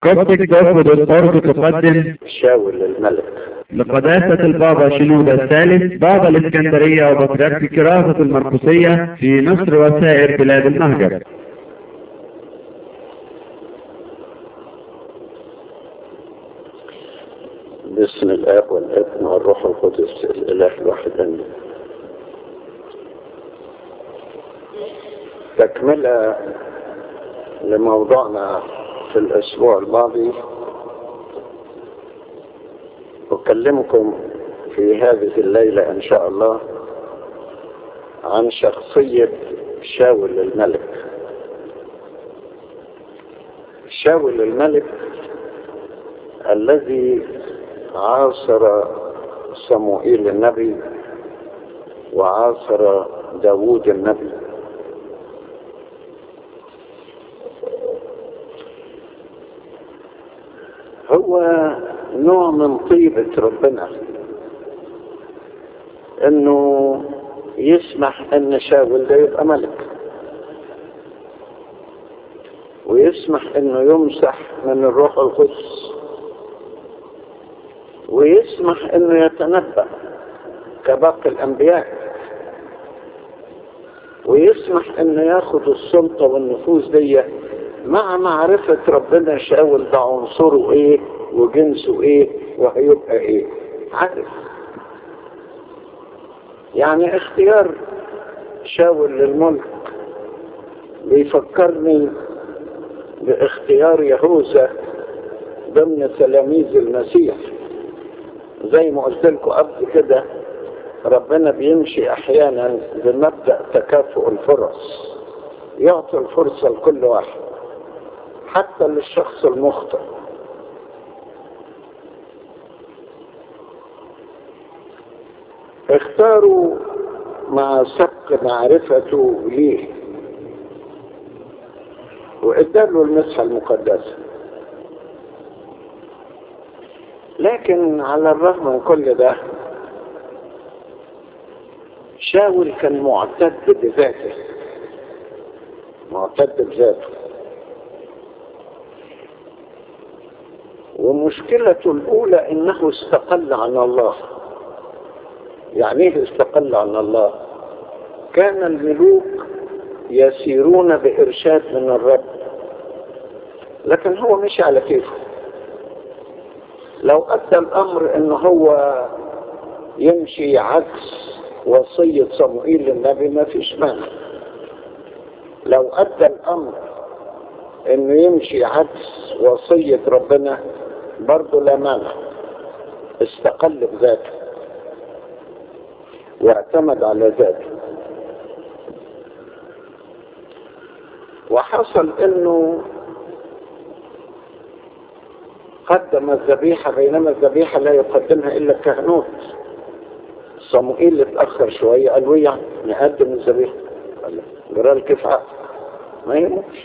قصدك تاخد الأرض تقدم شاول الملك لقداسة البابا شنودة الثالث بابا الإسكندرية وبطريرك كراسة المرقسية في مصر وسائر بلاد المهجر باسم الاب والابن والروح القدس الاله الواحد امين تكملة لموضوعنا في الاسبوع الماضي اكلمكم في هذه الليلة ان شاء الله عن شخصية شاول الملك شاول الملك الذي عاصر صموئيل النبي وعاصر داوود النبي هو نوع من طيبة ربنا انه يسمح ان شاول ده يبقى ملك ويسمح انه يمسح من الروح القدس ويسمح انه يتنبأ كباقي الانبياء ويسمح انه ياخد السلطة والنفوذ دي مع معرفة ربنا شاول ده عنصره ايه وجنسه ايه وهيبقى ايه عارف يعني اختيار شاول للملك بيفكرني باختيار يهوذا ضمن تلاميذ المسيح زي ما قلت لكم قبل كده ربنا بيمشي احيانا بمبدا تكافؤ الفرص يعطي الفرصه لكل واحد حتى للشخص المخطئ اختاروا مع سبق معرفته ليه واداله المسحه المقدسه لكن على الرغم من كل ده شاول كان معتد بذاته معتد بذاته ومشكلته الأولى إنه استقل عن الله يعني إيه استقل عن الله كان الملوك يسيرون بإرشاد من الرب لكن هو مشي على كيفه لو أدى الأمر إن هو يمشي عكس وصية صموئيل للنبي ما فيش مانع لو أدى الأمر إنه يمشي عكس وصية ربنا برضه لا مانع استقل بذاته واعتمد على ذاته وحصل انه قدم الذبيحة بينما الذبيحة لا يقدمها إلا الكهنوت صموئيل اتأخر شوية قال له يعني نقدم الذبيحة قال جرال كيف عقل ما يهمش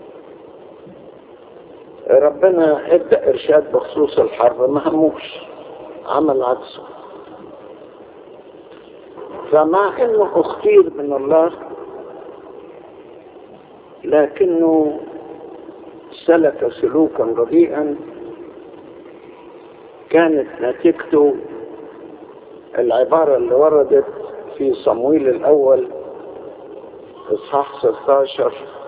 ربنا ادى ارشاد بخصوص الحرب ما هموش عمل عكسه فمع انه اختير من الله لكنه سلك سلوكا رديئا كانت نتيجته العبارة اللي وردت في صمويل الأول إصحاح 16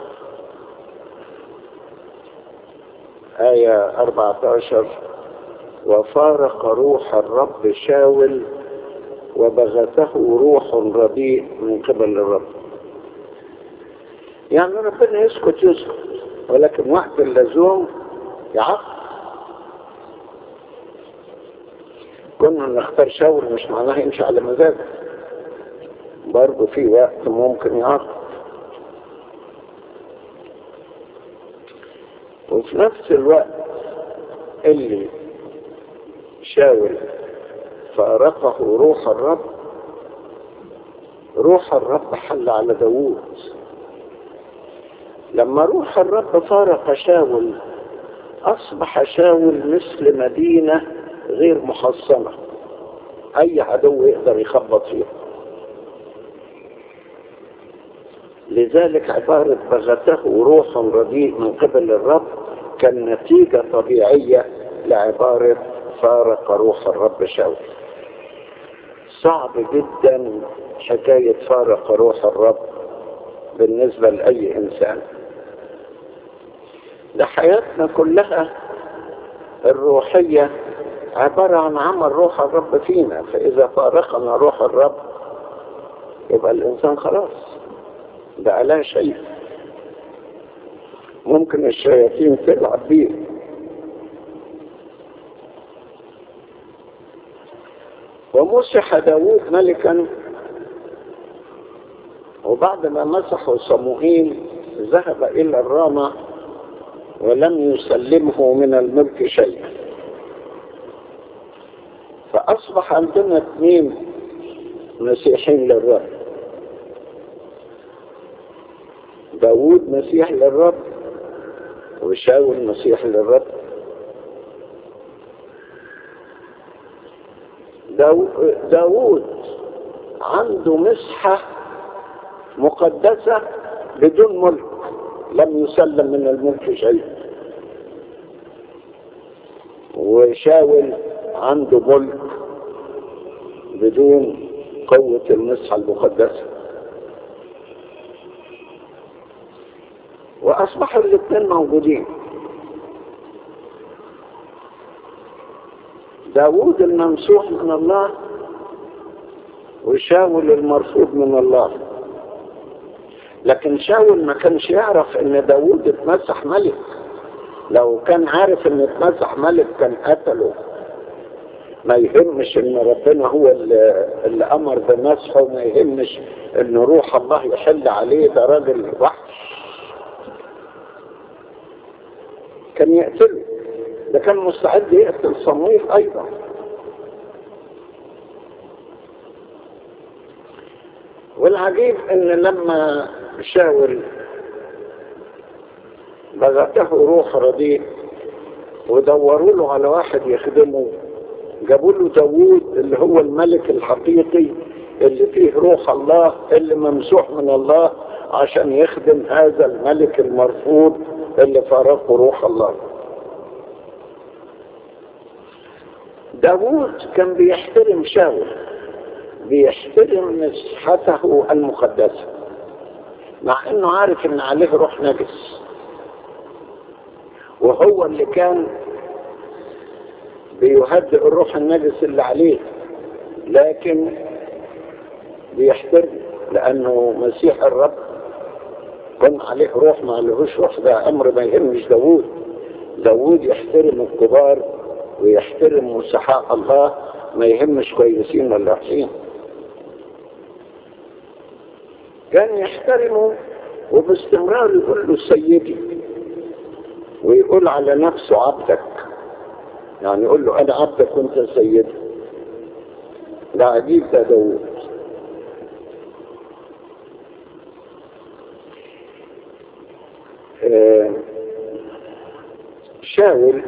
آية 14 وفارق روح الرب شاول وبغته روح رديء من قبل الرب يعني ربنا يسكت يسكت ولكن وقت اللزوم يعقل كنا نختار شاول مش معناها يمشي على مزاجه برضه في وقت ممكن يعقل وفي نفس الوقت اللي شاول فارقه روح الرب روح الرب حل على داوود لما روح الرب فارق شاول أصبح شاول مثل مدينة غير محصنة أي عدو يقدر يخبط فيها لذلك عبارة بغته روح رديء من قبل الرب كان نتيجة طبيعية لعبارة فارق روح الرب شاول صعب جدا حكاية فارق روح الرب بالنسبة لأي إنسان ده حياتنا كلها الروحية عبارة عن عمل روح الرب فينا فإذا فارقنا روح الرب يبقى الإنسان خلاص بقى لا شيء ممكن الشياطين تلعب بيه ومسح داوود ملكا وبعد ما مسحه صموئيل ذهب إلى الرامة ولم يسلمه من الملك شيئا فأصبح عندنا اثنين مسيحين للرب داوود مسيح للرب وشاول مسيح للرب داو داوود عنده مسحة مقدسة بدون ملك لم يسلم من الملك شيء وشاول عنده ملك بدون قوة المسحة المقدسة وأصبحوا الاثنين موجودين داوود الممسوح من الله وشاول المرفوض من الله لكن شاول ما كانش يعرف ان داوود اتمسح ملك لو كان عارف ان اتمسح ملك كان قتله ما يهمش ان ربنا هو اللي, اللي امر بمسحه وما يهمش ان روح الله يحل عليه ده راجل وحش كان يقتله ده كان مستعد يقتل صمويل ايضا والعجيب ان لما شاول بغته روح رديء ودوروا له على واحد يخدمه جابوا له داوود اللي هو الملك الحقيقي اللي فيه روح الله اللي ممسوح من الله عشان يخدم هذا الملك المرفوض اللي فارقه روح الله داوود كان بيحترم شاول بيحترم مسحته المقدسة مع انه عارف ان عليه روح نجس وهو اللي كان بيهدئ الروح النجس اللي عليه لكن بيحترم لانه مسيح الرب كان عليه روح ما عليهوش روح ده امر ما يهمش داوود داوود يحترم الكبار ويحترم مسحاء الله ما يهمش كويسين ولا وحشين كان يحترمه وباستمرار يقول له سيدي ويقول على نفسه عبدك يعني يقول له انا عبدك وانت سيدي ده عجيب ده داوود آه شاول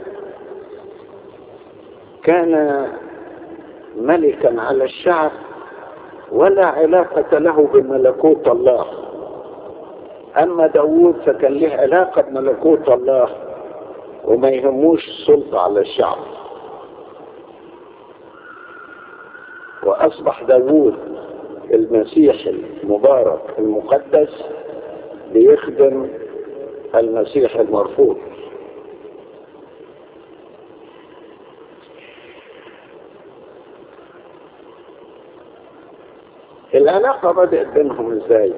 كان ملكا على الشعب ولا علاقة له بملكوت الله أما داوود فكان له علاقة بملكوت الله وما يهموش السلطة على الشعب وأصبح داوود المسيح المبارك المقدس بيخدم المسيح المرفوض العلاقة بدأت بينهم ازاي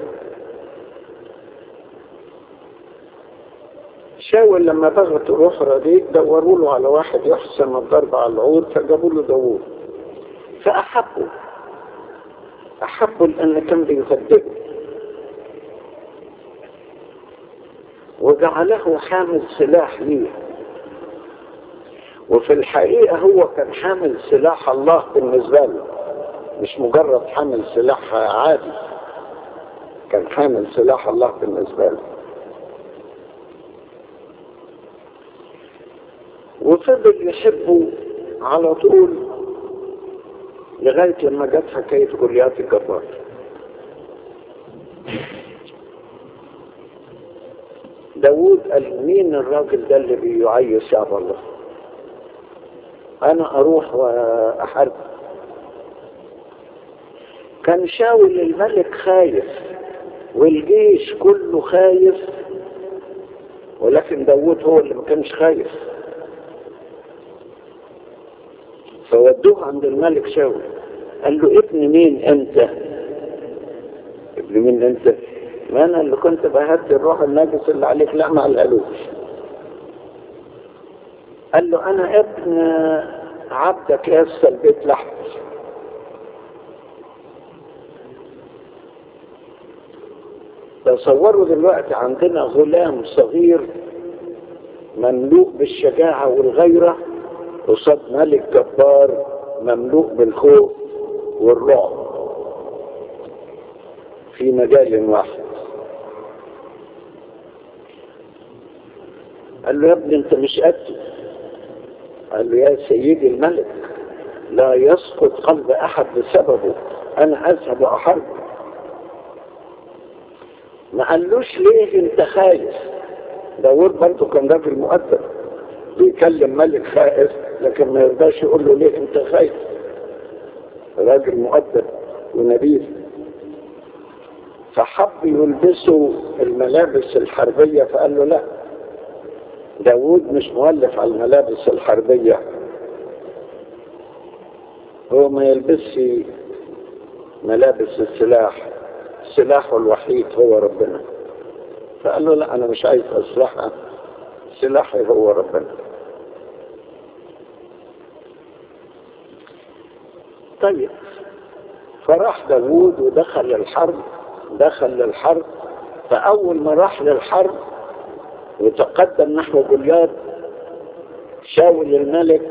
شاول لما بغت روح رديء دوروا له على واحد يحسن الضرب على العود فجابوا له داوود فأحبوا أحبوا لأن كان بيصدقه وجعله حامل سلاح ليه وفي الحقيقة هو كان حامل سلاح الله بالنسبة له مش مجرد حامل سلاح عادي كان حامل سلاح الله بالنسبة له وفضل يحبه على طول لغاية لما جت حكاية جوليات الجبار داود قال مين الراجل ده اللي بيعيش شعب الله انا اروح واحارب كان شاول الملك خايف والجيش كله خايف ولكن داود هو اللي ما كانش خايف فودوه عند الملك شاول قال له ابن مين انت ابن مين انت ما انا اللي كنت بهدي الروح النجس اللي عليك لا ما قالوش قال له انا ابن عبدك يسى البيت لحم تصوروا دلوقتي عندنا غلام صغير مملوء بالشجاعة والغيرة قصاد ملك جبار مملوء بالخوف والرعب في مجال واحد قال له يا ابني انت مش قده قال له يا سيدي الملك لا يسقط قلب احد بسببه انا اذهب واحارب ما قالوش ليه انت خايف داود برضه كان راجل مؤدب بيكلم ملك خائف لكن ما يرضاش يقول له ليه انت خايف راجل مؤدب ونبيل فحب يلبسوا الملابس الحربية فقال له لا داود مش مؤلف على الملابس الحربية هو ما يلبسش ملابس السلاح سلاحه الوحيد هو ربنا فقال له لا انا مش عايز اسلحه سلاحي هو ربنا طيب فراح داوود ودخل الحرب دخل للحرب فاول ما راح للحرب وتقدم نحو جولياد شاول الملك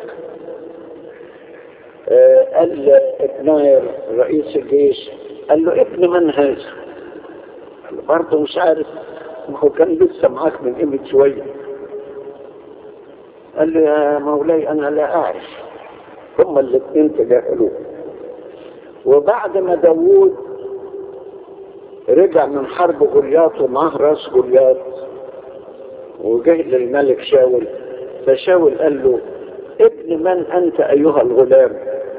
آه قال ابناير رئيس الجيش قال له ابن من هذا قال له برضه مش عارف ما هو كان لسه معاك من قيمة شوية قال له يا مولاي أنا لا أعرف هما الاثنين تجاهلوه وبعد ما داوود رجع من حرب جولياط ومعاه راس جولياط وجه للملك شاول فشاول قال له ابن من أنت أيها الغلام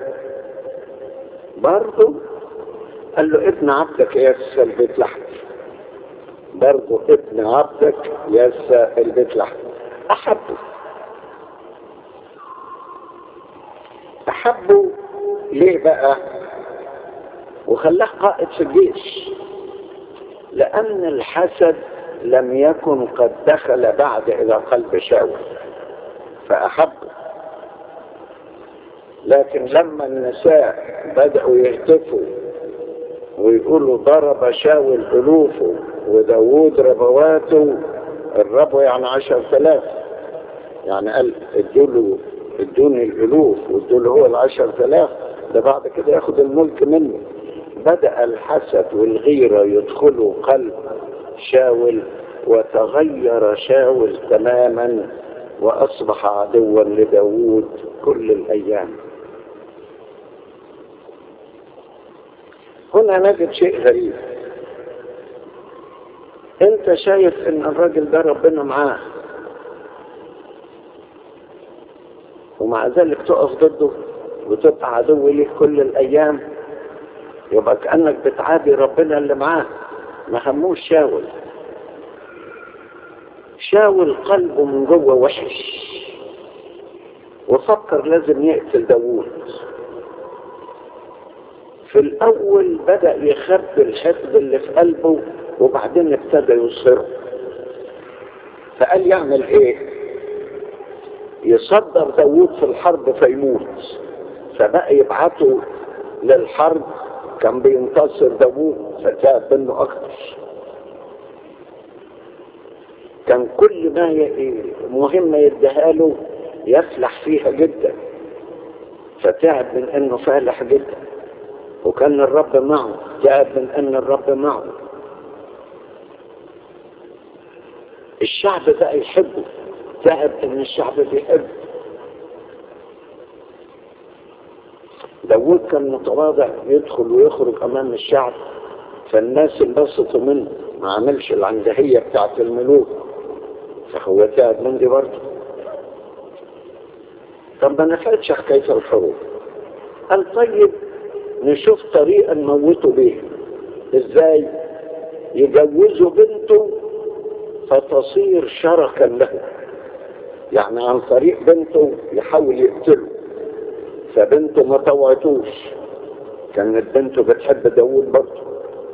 برضه قال له ابن عبدك ياسى البيت لحم برضه ابن عبدك ياسى البيت لحم أحبه أحبه ليه بقى وخلاه قائد في الجيش لأن الحسد لم يكن قد دخل بعد إلى قلب شاول فأحبه لكن لما النساء بدأوا يهتفوا ويقولوا ضرب شاول ألوفه وداوود ربواته الربو يعني عشر ثلاث يعني قال ادوله ادوني الألوف وادوله هو العشر ثلاث ده بعد كده ياخد الملك منه بدأ الحسد والغيرة يدخلوا قلب شاول وتغير شاول تماما وأصبح عدوا لداود كل الأيام هنا نجد شيء غريب انت شايف ان الراجل ده ربنا معاه ومع ذلك تقف ضده وتبقى عدو ليه كل الايام يبقى كانك بتعادي ربنا اللي معاه ما هموش شاول شاول قلبه من جوه وحش وفكر لازم يقتل داوود في الأول بدأ يخبي الحقد اللي في قلبه وبعدين ابتدى يصر فقال يعمل ايه يصدر داوود في الحرب فيموت فبقى يبعته للحرب كان بينتصر داوود فتعب منه اكتر كان كل ما ي... مهمة يديها له يفلح فيها جدا فتعب من انه فالح جدا وكان الرب معه تعب من ان الرب معه الشعب بقى يحبه تعب ان الشعب بيحبه داود كان متواضع يدخل ويخرج امام الشعب فالناس انبسطوا منه ما عملش العنجهية بتاعت الملوك هو تعب من دي برضه طب ما نفعتش حكاية الحروب قال طيب نشوف طريقة نموته بيها ازاي يجوزوا بنته فتصير شركا له يعني عن طريق بنته يحاول يقتله فبنته ما طوعتوش كانت بنته بتحب داوود برضه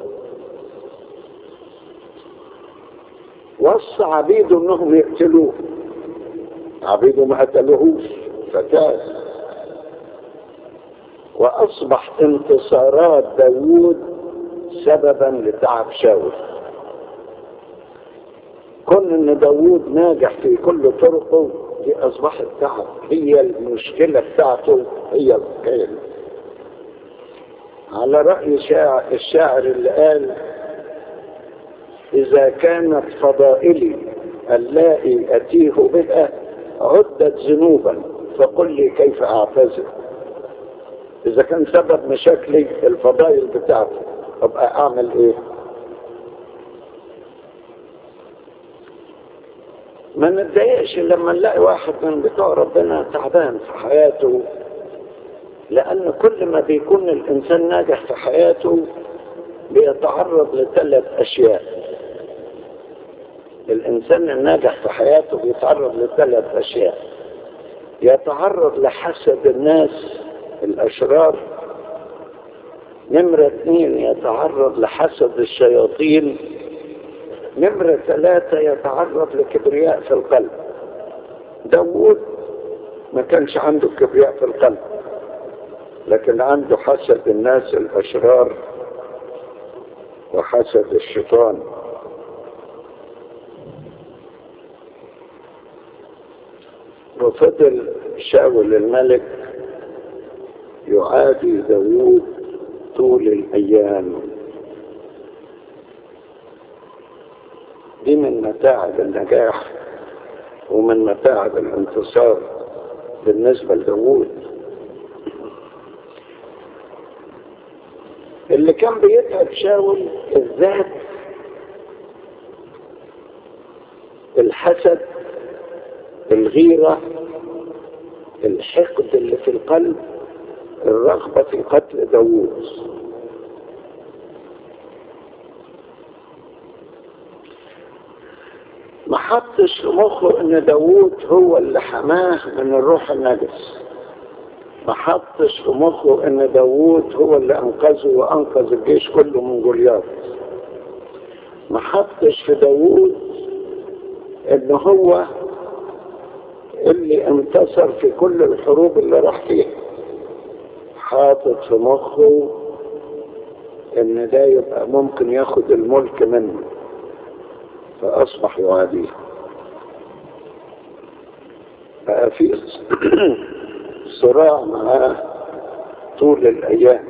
وصى عبيده انهم يقتلوه عبيده ما قتلوهوش فتاه واصبح انتصارات داوود سببا لتعب شاول كون ان داوود ناجح في كل طرقه دي اصبحت تعب هي المشكلة بتاعته هي الحكاية على رأي شاعر الشاعر اللي قال إذا كانت فضائلي اللائي أتيه بها عدت ذنوبا فقل لي كيف أعتذر إذا كان سبب مشاكلي الفضائل بتاعتي أبقى أعمل إيه؟ ما نتضايقش لما نلاقي واحد من بتوع ربنا تعبان في حياته لأن كل ما بيكون الإنسان ناجح في حياته بيتعرض لثلاث أشياء الإنسان الناجح في حياته بيتعرض لثلاث أشياء يتعرض لحسد الناس الأشرار نمرة اثنين يتعرض لحسد الشياطين نمرة ثلاثة يتعرض لكبرياء في القلب داوود ما كانش عنده كبرياء في القلب لكن عنده حسد الناس الأشرار وحسد الشيطان وفضل شاول الملك يعادي داوود طول الأيام دي من متاعب النجاح ومن متاعب الانتصار بالنسبة لداوود اللي كان بيتعب شاول الذات الحسد الغيرة الحقد اللي في القلب الرغبة في قتل داوود ما حطش في مخه ان داوود هو اللي حماه من الروح النجس ما حطش في مخه ان داوود هو اللي انقذه وانقذ الجيش كله من جولياث ما حطش في داوود ان هو اللي انتصر في كل الحروب اللي راح فيها حاطط في مخه ان ده يبقى ممكن ياخد الملك منه فاصبح يعاديه بقى في صراع معاه طول الايام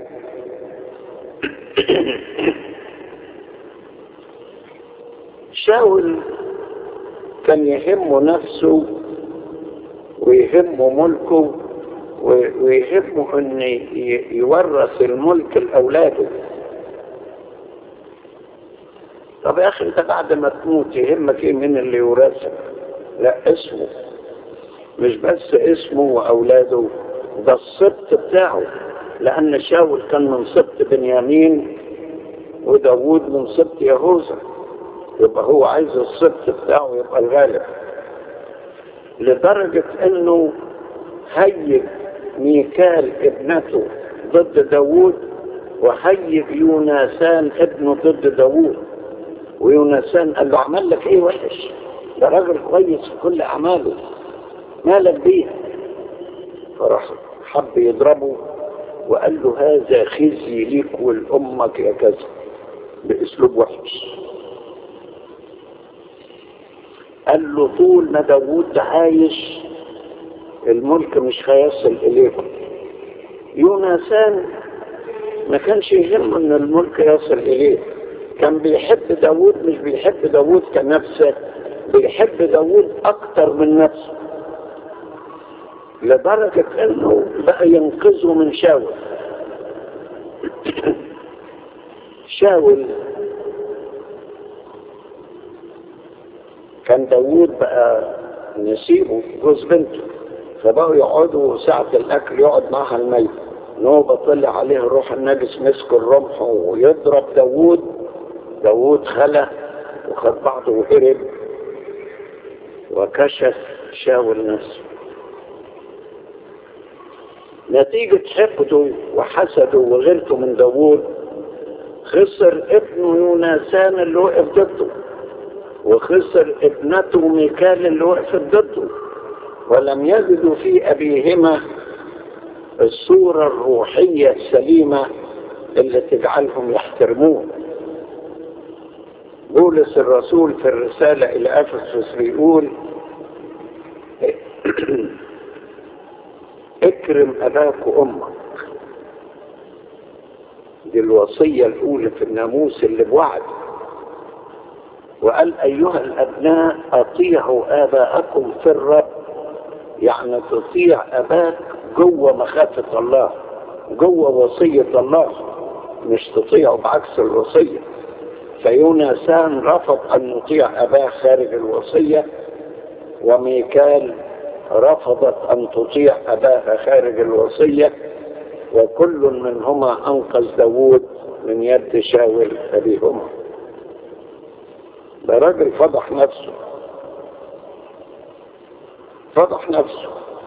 شاول كان يهمه نفسه ويهمه ملكه ويهمه ان يورث الملك لاولاده طب يا اخي انت بعد ما تموت يهمك ايه من اللي يورثك لا اسمه مش بس اسمه واولاده ده السبط بتاعه لان شاول كان من سبط بنيامين وداوود من سبط يهوذا يبقى هو عايز السبط بتاعه يبقى الغالب لدرجة انه هيج ميكال ابنته ضد داوود وهيج يوناسان ابنه ضد داوود ويوناسان قال له عمل لك ايه وحش ده راجل كويس في كل اعماله مالك بيها فراح حب يضربه وقال له هذا خزي ليك ولامك يا كذا باسلوب وحش قال له طول ما داوود عايش الملك مش هيصل اليكم يوناسان ما كانش يهم ان الملك يصل اليه كان بيحب داوود مش بيحب داوود كنفسه بيحب داوود اكتر من نفسه لدرجة انه بقى ينقذه من شاول شاول كان كان داوود بقى نسيبه جوز بنته فبقوا يقعدوا ساعة الأكل يقعد معها الميت نوبة طلع عليه الروح النجس مسك الرمح ويضرب داوود داوود خلى وخد بعضه وهرب وكشف شاول نفسه نتيجة حقده وحسده وغيرته من داوود خسر ابنه يوناثان اللي وقف ضده وخسر ابنته ميكال اللي وقفت ضده ولم يجدوا في أبيهما الصورة الروحية السليمة اللي تجعلهم يحترموه بولس الرسول في الرسالة إلى أفسس بيقول اكرم أباك وأمك دي الوصية الأولى في الناموس اللي بوعد وقال أيها الأبناء أطيعوا آباءكم في الرب يعني تطيع أباك جوه مخافة الله جوه وصية الله مش تطيعه بعكس الوصية فيونسان رفض أن يطيع أباه خارج الوصية وميكال رفضت أن تطيع أباها خارج الوصية وكل منهما أنقذ داوود من يد شاول أبيهما ده راجل فضح نفسه فضح نفسه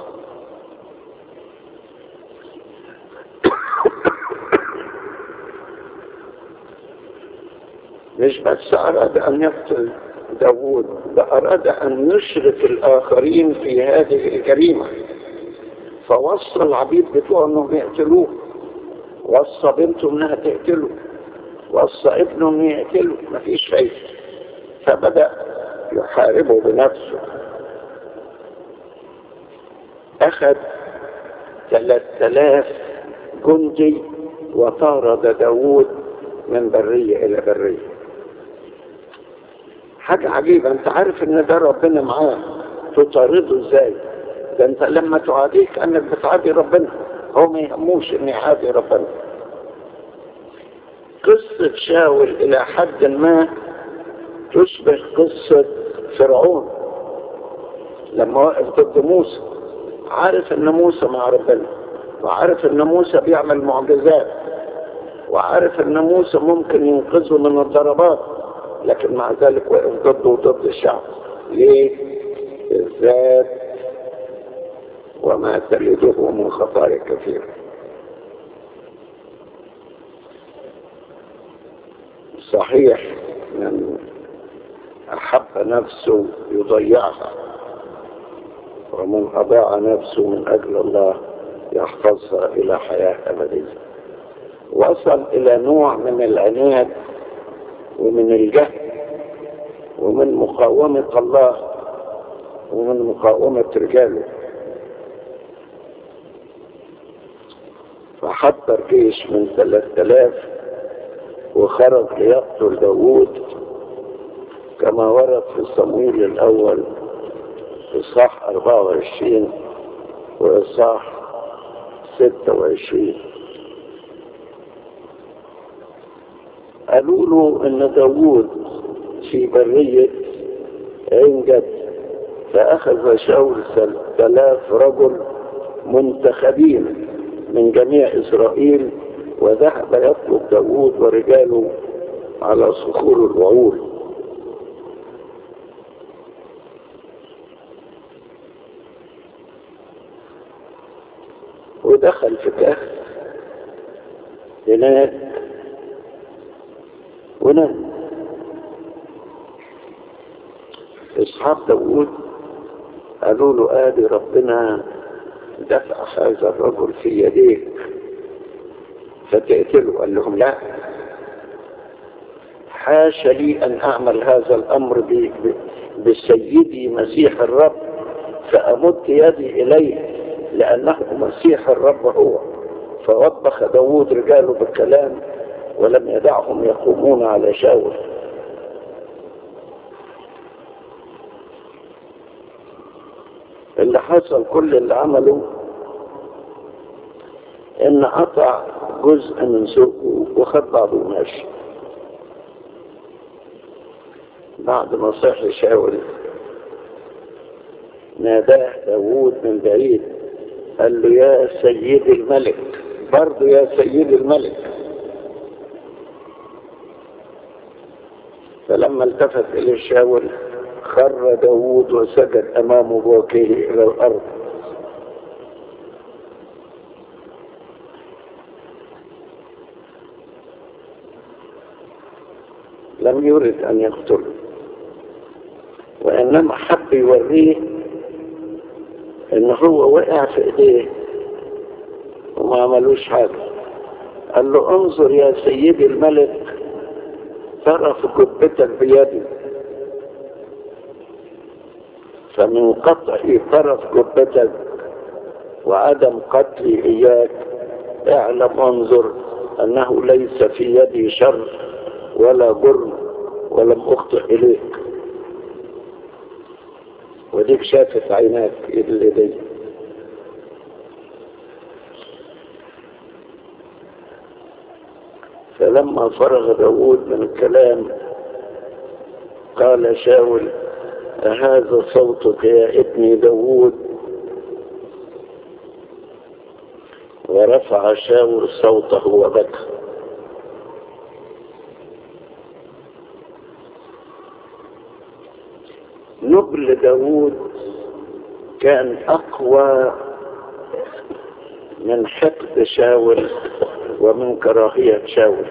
مش بس أراد أن يقتل داوود ده أراد أن يشرك الآخرين في هذه الجريمة فوصى العبيد بتوعه أنهم يقتلوه وصى بنته أنها تقتله وصى ابنه أنه يقتله مفيش فايدة فبدأ يحاربه بنفسه أخذ ثلاثة آلاف جندي وطارد داوود من برية إلى برية حاجة عجيبة انت عارف ان ده ربنا معاه تطارده ازاي ده انت لما تعاديه كأنك بتعادي ربنا هو ما يهموش ان يعادي ربنا قصة شاول الى حد ما تشبه قصة فرعون لما وقف ضد موسى عارف ان موسى مع ربنا وعارف ان موسى بيعمل معجزات وعارف ان موسى ممكن ينقذه من الضربات لكن مع ذلك وقف ضده وضد الشعب ليه الذات وما تلده من خطايا كثيرة صحيح من أحب نفسه يضيعها ومن أضاع نفسه من أجل الله يحفظها إلى حياة أبدية وصل إلى نوع من العناد ومن الجهل ومن مقاومة الله ومن مقاومة رجاله فحضر جيش من ثلاثة آلاف وخرج ليقتل داوود كما ورد في صمويل الأول في صح 24 وإصحاح 26 قالوا له ان داوود في برية عنجد فاخذ شاول ثلاث رجل منتخبين من جميع اسرائيل وذهب يطلب داوود ورجاله على صخور الوعول ودخل في كهف هناك ونام اصحاب داوود قالوا له ادي ربنا دفع هذا الرجل في يديك فتقتله قال لهم لا حاش لي ان اعمل هذا الامر بسيدي مسيح الرب فامد يدي اليه لانه مسيح الرب هو فوبخ داوود رجاله بالكلام ولم يدعهم يقومون على شاول اللي حصل كل اللي عمله ان قطع جزء من سوقه وخد بعضه وماشي بعد ما صحي شاول ناداه داوود من بعيد قال له يا سيد الملك برضه يا سيد الملك فلما التفت إلى شاول خر داوود وسجد أمام بوكيه إلى الأرض لم يرد أن يقتله وإنما حب يوريه إن هو وقع في إيديه وما عملوش حاجة قال له انظر يا سيدي الملك طرف جبتك بيدي فمن قطع طرف جبتك وعدم قتلي إياك اعلم انظر أنه ليس في يدي شر ولا جرم ولم أخطئ إليك وديك شافت عيناك اللي دي فلما فرغ داود من الكلام قال شاول أهذا صوتك يا ابني داود ورفع شاول صوته وبكى نبل داود كان أقوى من حقد شاول ومن كراهية شاول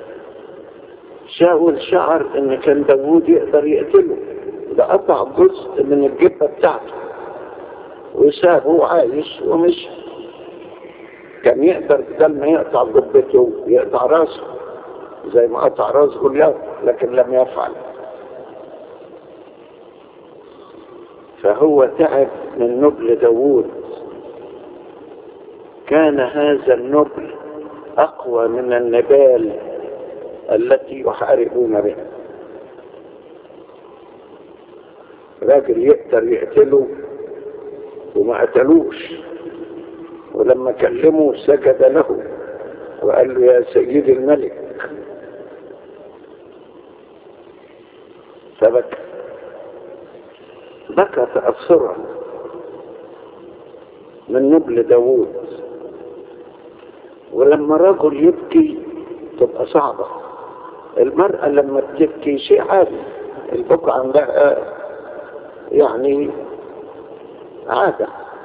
شاول شعر ان كان داود يقدر يقتله ده قطع جزء من الجبهة بتاعته وسابه عايش ومشي كان يقدر بدل ما يقطع جبته يقطع راسه زي ما قطع راس جولياث لكن لم يفعل فهو تعب من نبل داوود كان هذا النبل أقوى من النبال التي يحاربون بها راجل يقدر يقتله وما قتلوش ولما كلمه سجد له وقال له يا سيدي الملك فبكى بكى تأثرا من نبل داوود ولما رجل يبكي تبقى صعبة المرأة لما بتبكي شيء عادي البكاء عندها يعني عادة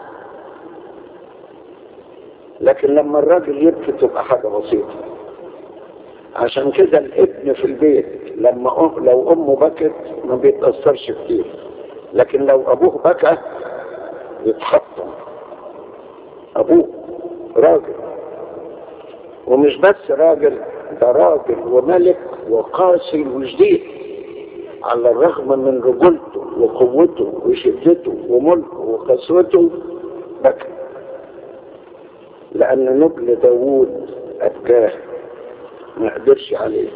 لكن لما الراجل يبكي تبقى حاجة بسيطة عشان كده الابن في البيت لما أم لو امه بكت ما بيتأثرش كتير لكن لو ابوه بكى يتحطم ابوه راجل ومش بس راجل ده راجل وملك وقاسي وجديد على الرغم من رجولته وقوته وشدته وملكه وقسوته بكى لأن نبل داوود أبكاه ما قدرش عليه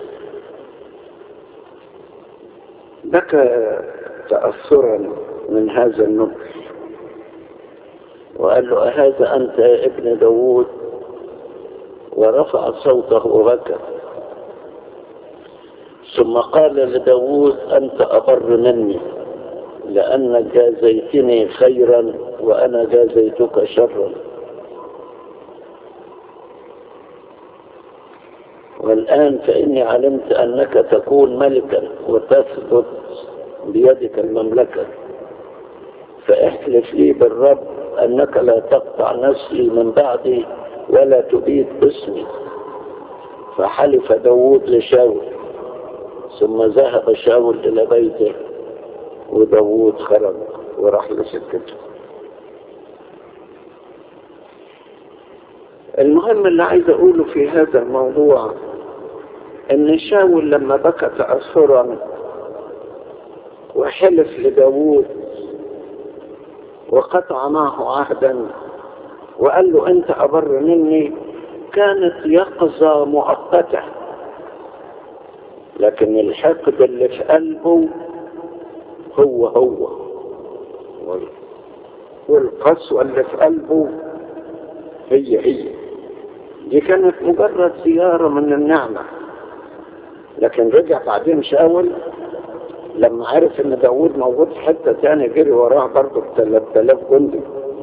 بكى تأثرا من هذا النبل وقال له أهذا أنت يا ابن داوود ورفع صوته وبكى ثم قال لداود أنت أبر مني لأنك جازيتني خيرا وأنا جازيتك شرا والآن فإني علمت أنك تكون ملكا وتثبت بيدك المملكة فاحلف لي بالرب أنك لا تقطع نسلي من بعدي ولا تبيد اسمي فحلف داود لشاول ثم ذهب شاول إلى بيته وداود خرج وراح لسكته المهم اللي عايز أقوله في هذا الموضوع إن شاول لما بكى تأثرا وحلف لداود وقطع معه عهدا وقال له أنت أبر مني كانت يقظة مؤقتة لكن الحقد اللي في قلبه هو هو والقسوة اللي في قلبه هي هي دي كانت مجرد زيارة من النعمة لكن رجع بعدين شاول لما عرف ان داود موجود في حتة تاني جري وراه برضه ب 3000 جندي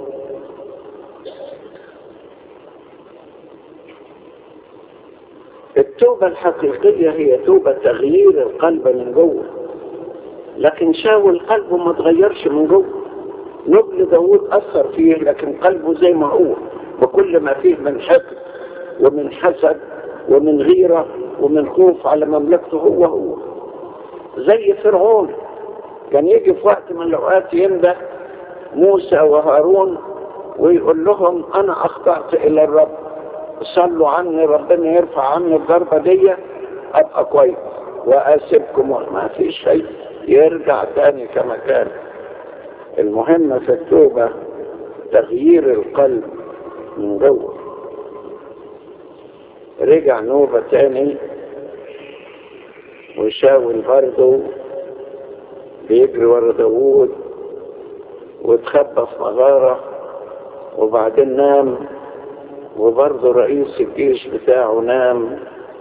التوبة الحقيقية هي توبة تغيير القلب من جوه لكن شاول قلبه ما تغيرش من جوه نبل داود أثر فيه لكن قلبه زي ما هو بكل ما فيه من حقد ومن حسد ومن غيرة ومن خوف على مملكته هو هو زي فرعون كان يجي في وقت من الأوقات ينده موسى وهارون ويقول لهم أنا أخطأت إلى الرب صلوا عني ربنا يرفع عني الضربة دي أبقى كويس وأسيبكم ما فيش شيء يرجع تاني كما كان المهم في التوبة تغيير القلب من جوه رجع نوبة تاني وشاول برضه بيجري ورا داوود واتخبى في مغارة وبعدين نام وبرضه رئيس الجيش بتاعه نام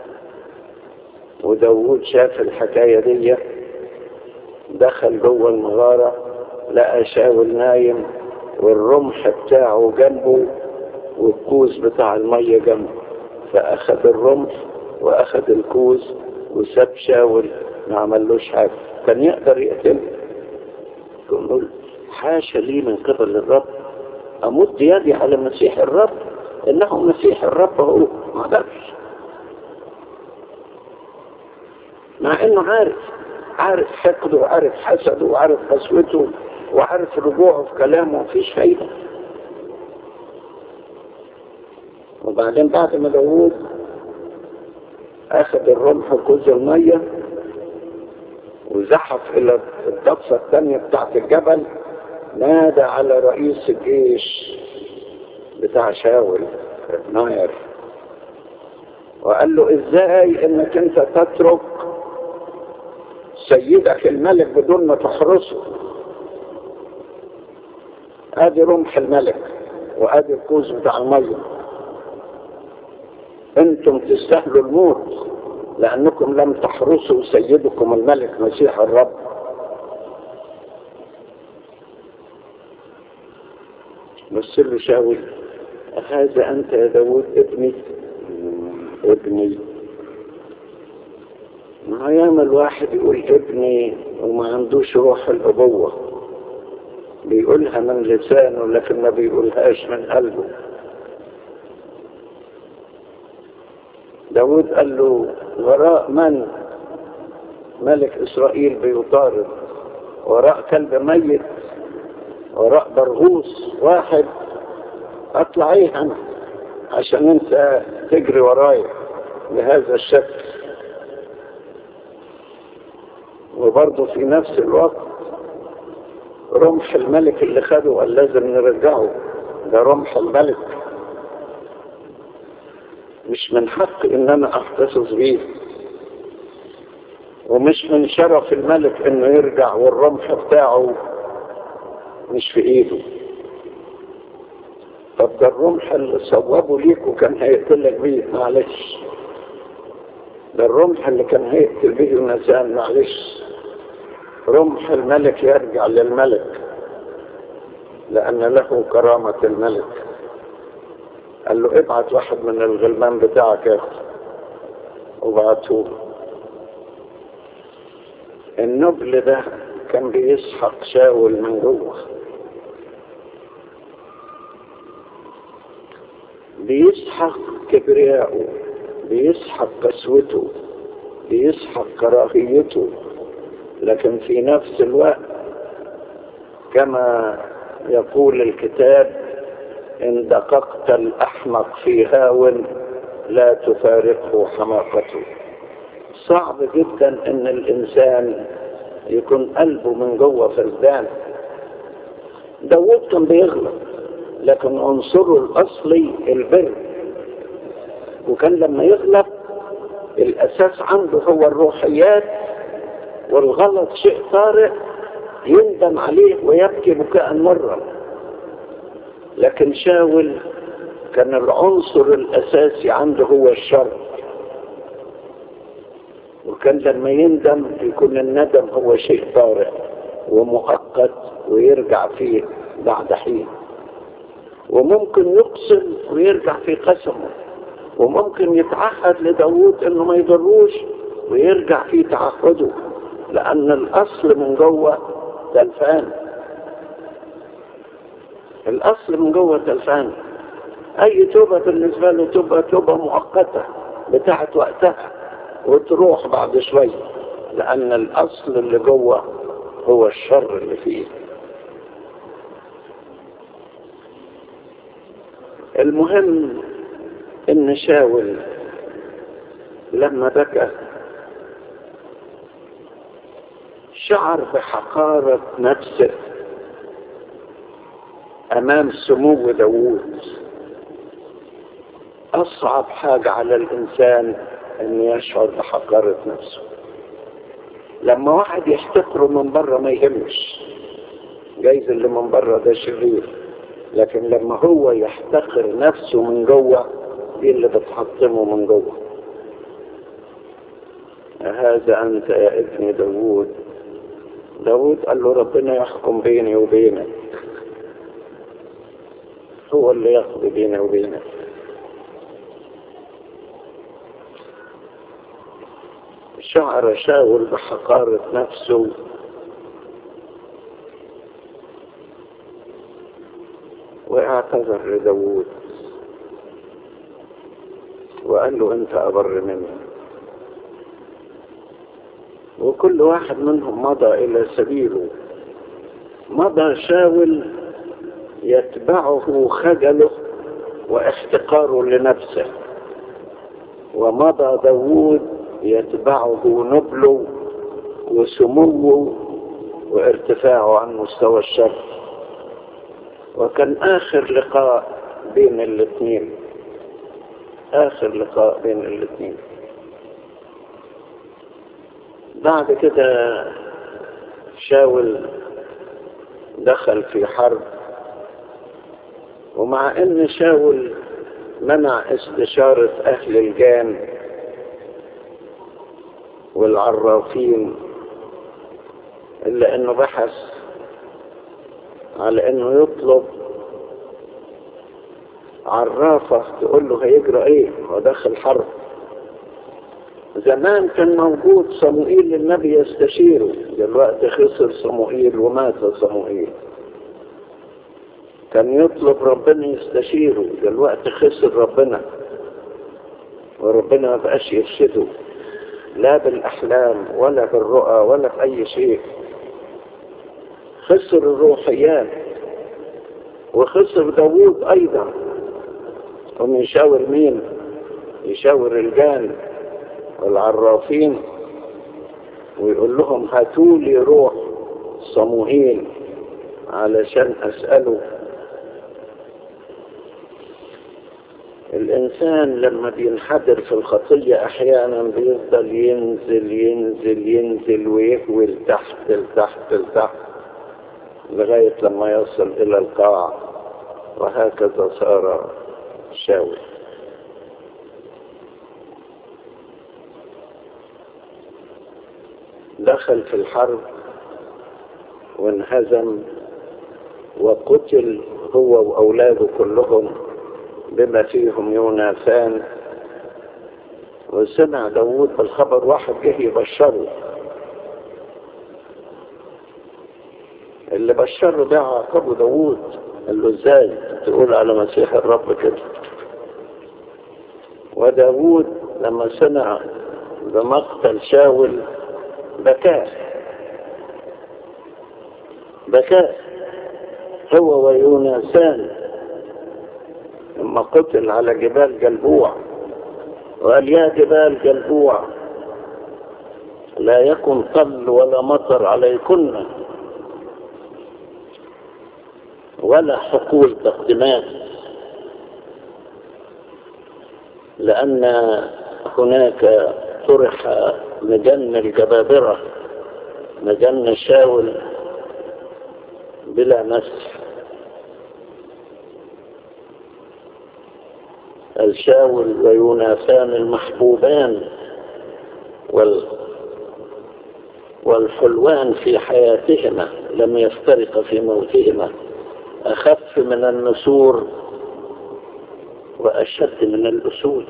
وداوود شاف الحكاية دي دخل جوه المغارة لقى شاول نايم والرمح بتاعه جنبه والكوز بتاع المية جنبه فأخذ الرمح وأخذ الكوز وساب شاول ما عملوش حاجة كان يقدر يقتله يقول حاشا لي من قبل الرب أمد يدي على مسيح الرب إنه مسيح الرب هو ما قدرش مع إنه عارف عارف حقده وعارف حسده وعارف قسوته وعارف رجوعه في كلامه مفيش فايدة وبعدين بعد ما داوود أخذ الرمح وكوز المية وزحف إلى الضفة الثانية بتاعت الجبل نادى على رئيس الجيش بتاع شاول ناير وقال له ازاي انك انت تترك سيدك الملك بدون ما تحرسه ادي رمح الملك وادي الكوز بتاع الميه انتم تستاهلوا الموت لانكم لم تحرسوا سيدكم الملك مسيح الرب بص له شاول هذا انت يا داود ابني ابني ما ياما الواحد يقول ابني وما عندوش روح الابوه بيقولها من لسانه لكن ما بيقولهاش من قلبه داود قال له وراء من ملك إسرائيل بيطارد وراء كلب ميت وراء برغوث واحد اطلع ايه انا عشان انت تجري ورايا بهذا الشكل وبرضه في نفس الوقت رمح الملك اللي خده قال لازم نرجعه ده رمح الملك مش من حق ان انا احتفظ بيه ومش من شرف الملك انه يرجع والرمح بتاعه مش في ايده طب ده الرمح اللي صوبه ليك وكان هيقتلك بيه معلش ده الرمح اللي كان هيقتل بيه النسان معلش رمح الملك يرجع للملك لأن له كرامة الملك قال له ابعت واحد من الغلمان بتاعك ياخد وبعته له النبل ده كان بيسحق شاول من جوه بيسحق كبرياءه بيسحق قسوته بيسحق كراهيته لكن في نفس الوقت كما يقول الكتاب إن دققت الأحمق في هاو لا تفارقه حماقته صعب جدا ان الانسان يكون قلبه من جوه فردان داود كان بيغلط لكن عنصره الاصلي البر وكان لما يغلط الاساس عنده هو الروحيات والغلط شيء طارئ يندم عليه ويبكي بكاء مرة لكن شاول كان العنصر الاساسي عنده هو الشر وكان لما يندم يكون الندم هو شيء طارئ ومؤقت ويرجع فيه بعد حين وممكن يقسم ويرجع في قسمه وممكن يتعهد لداود انه ما يضروش ويرجع في تعهده لان الاصل من جوه تلفان الاصل من جوه تلفان اي توبة بالنسبة له تبقى توبة مؤقتة بتاعت وقتها وتروح بعد شوية لان الاصل اللي جوه هو الشر اللي فيه المهم ان شاول لما بكى شعر بحقارة نفسه امام سمو داوود اصعب حاجة على الانسان ان يشعر بحقارة نفسه لما واحد يحتقره من بره ما يهمش جايز اللي من بره ده شرير لكن لما هو يحتقر نفسه من جوه دي اللي بتحطمه من جوه هذا انت يا ابن داوود داوود قال له ربنا يحكم بيني وبينك هو اللي يقضي بيني وبينك شعر شاول بحقارة نفسه واعتذر لداوود وقال له انت ابر مني وكل واحد منهم مضى الى سبيله مضى شاول يتبعه خجله واحتقاره لنفسه ومضى داوود يتبعه نبله وسموه وارتفاعه عن مستوى الشر وكان آخر لقاء بين الاثنين آخر لقاء بين الاثنين بعد كده شاول دخل في حرب ومع ان شاول منع استشارة اهل الجان والعرافين الا انه بحث على انه يطلب عرافة تقول له هيجرى ايه هو داخل حرب زمان كان موجود صموئيل النبي يستشيره دلوقتي خسر صموئيل ومات صموئيل كان يطلب ربنا يستشيره دلوقتي خسر ربنا وربنا ما بقاش يرشده لا بالاحلام ولا بالرؤى ولا في اي شيء خسر الروحيات وخسر داوود ايضا هم يشاور مين يشاور الجان والعرافين ويقول لهم هاتوا لي روح صموئيل علشان اساله الانسان لما بينحدر في الخطيه احيانا بيفضل ينزل ينزل ينزل ويهوي لتحت لتحت لتحت لغايه لما يصل الى القاع وهكذا صار شاول دخل في الحرب وانهزم وقتل هو واولاده كلهم بما فيهم يوناثان وسمع داوود بالخبر واحد جه يبشره اللي بشره ده عاقبه داوود قال له ازاي تقول على مسيح الرب كده وداوود لما سمع بمقتل شاول بكاه بكاه هو ويونسان لما قتل على جبال جلبوع وقال يا جبال جلبوع لا يكن طل ولا مطر عليكن ولا حقول تقدمات لأن هناك طرح مجن الجبابرة مجن شاول بلا مسح الشاول ويوناثان المحبوبان والحلوان في حياتهما لم يفترق في موتهما أخف من النسور وأشد من الأسود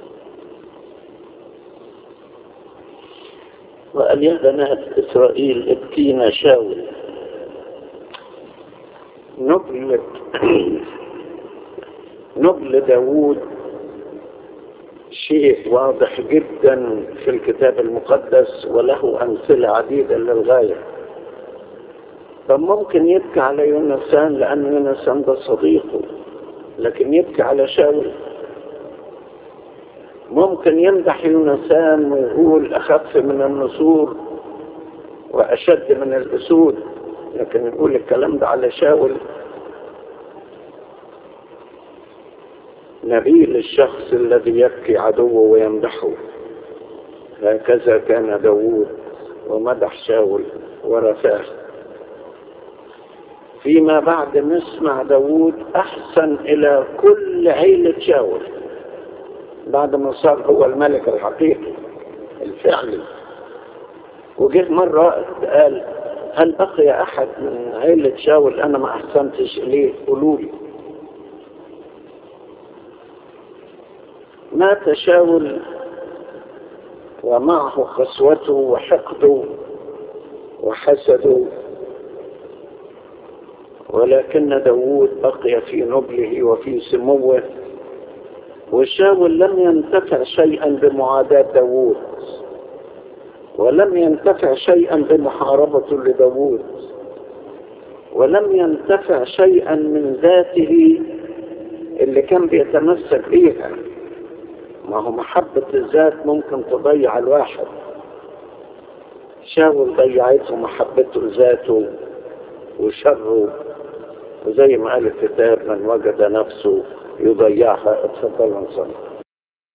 وقال يا بنات إسرائيل ابكينا شاول نبل نبل داوود شيء واضح جدا في الكتاب المقدس وله أمثلة عديدة للغاية فممكن يبكي على يونسان لأن يونسان ده صديقه لكن يبكي على شاول ممكن يمدح يونسان ويقول أخف من النسور وأشد من الأسود لكن يقول الكلام ده على شاول نبيل الشخص الذي يبكي عدوه ويمدحه هكذا كان داوود ومدح شاول ورفاه فيما بعد نسمع داوود أحسن إلى كل عيلة شاول بعد ما صار هو الملك الحقيقي الفعلي وجه مرة قال هل بقي أحد من عيلة شاول أنا ما أحسنتش إليه قولوا لي مات شاول ومعه قسوته وحقده وحسده ولكن داوود بقي في نبله وفي سموه وشاول لم ينتفع شيئا بمعاداة داوود ولم ينتفع شيئا بمحاربته لداوود ولم ينتفع شيئا من ذاته اللي كان بيتمسك بيها ما هو محبة الذات ممكن تضيع الواحد شاول ضيعته محبته لذاته وشره وزي ما قال الكتاب من وجد نفسه يضيعها اتفضل نصلي